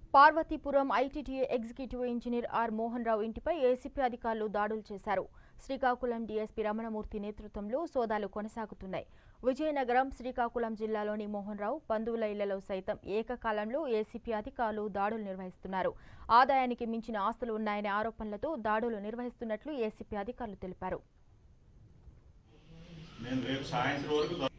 Parvathipuram ITDA executive engineer R Mohan Rao ఇంటిపై ACB అధికారులు దాడులు చేశారు శ్రీకాకుళం డీఎస్పీ రమణమూర్తి నేతృత్వంలో సోదాలు కొనసాగుతున్నాయి విజయనగరం శ్రీకాకుళం జిల్లాలోని మోహన్ రావు బంధువుల ఇళ్లలో సైతం ఏకకాలంలో ఏసీపీ అధికారులు దాడులు నిర్వహిస్తున్నారు ఆదాయానికి మించిన ఆస్తులు ఉన్నాయనే ఆరోపణలతో దాడులు నిర్వహిస్తున్నట్లు ఏసీపీ అధికారులు తెలిపారు నేను రేపు సాయంత్రం వరకు దొ-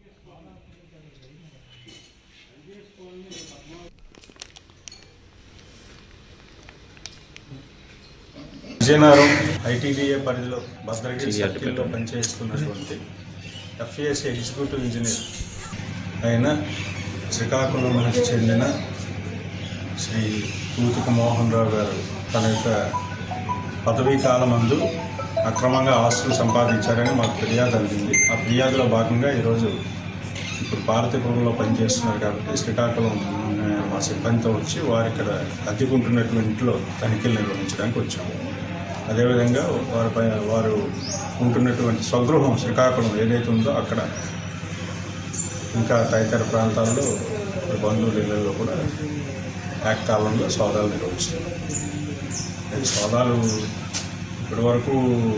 విజయనగరం ఐటీడీఏ పరిధిలో భద్రగిరి సర్కిల్లో పనిచేస్తున్నటువంటి ఎఫ్ఏఎస్ ఎగ్జిక్యూటివ్ ఇంజనీర్ అయిన శ్రీకాకుళంకి చెందిన శ్రీ కూతుక మోహన్ రావు గారు తన యొక్క పదవీ కాలమందు అక్రమంగా ఆస్తులు సంపాదించారని మాకు ఫిర్యాదు అందింది ఆ ఫిర్యాదులో భాగంగా ఈరోజు ఇప్పుడు భారతీపురంలో పనిచేస్తున్నారు కాబట్టి శ్రీకాకుళం ఆ, మా సిబ్బందితో వచ్చి వారు ఇక్కడ అద్దెకుంటున్నటువంటి ఇంట్లో తనిఖీలు నిర్వహించడానికి వచ్చాము అదేవిధంగా వారిపై వారు ఉంటున్నటువంటి స్వగృహం శ్రీకాకుళం ఏదైతే ఉందో అక్కడ ఇంకా తదితర ప్రాంతాల్లో బంధువుల ఇళ్లలో కూడా ఏకకాలంలో సోదాలు నిర్వహిస్తున్నారు ఈ సోదాలు ఇప్పటివరకు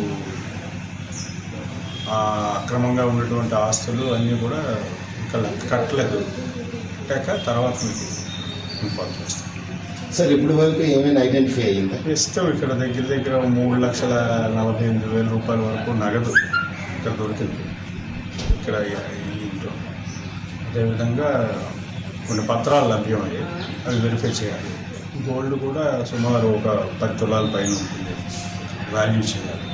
ఆ అక్రమంగా ఉన్నటువంటి ఆస్తులు అన్నీ కూడా ఇంకా లెక్క కట్టలేదు కట్టాక తర్వాత మీకు ఇన్ఫార్మ్ చేస్తాం సార్ ఇప్పటి వరకు ఏమైనా ఐడెంటిఫై అయ్యిందా ప్రస్తుతం ఇక్కడ దగ్గర దగ్గర మూడు లక్షల నలభై ఎనిమిది వేల రూపాయల వరకు నగదు ఇక్కడ దొరికింది ఇక్కడ ఈ- ఈ ఇంట్లో అదేవిధంగా కొన్ని పత్రాలు లభ్యమయ్యాయి అవి వెరిఫై చేయాలి గోల్డ్ కూడా సుమారు ఒక పది తులాల పైన ఉంటుంది వాల్యూ చేయాలి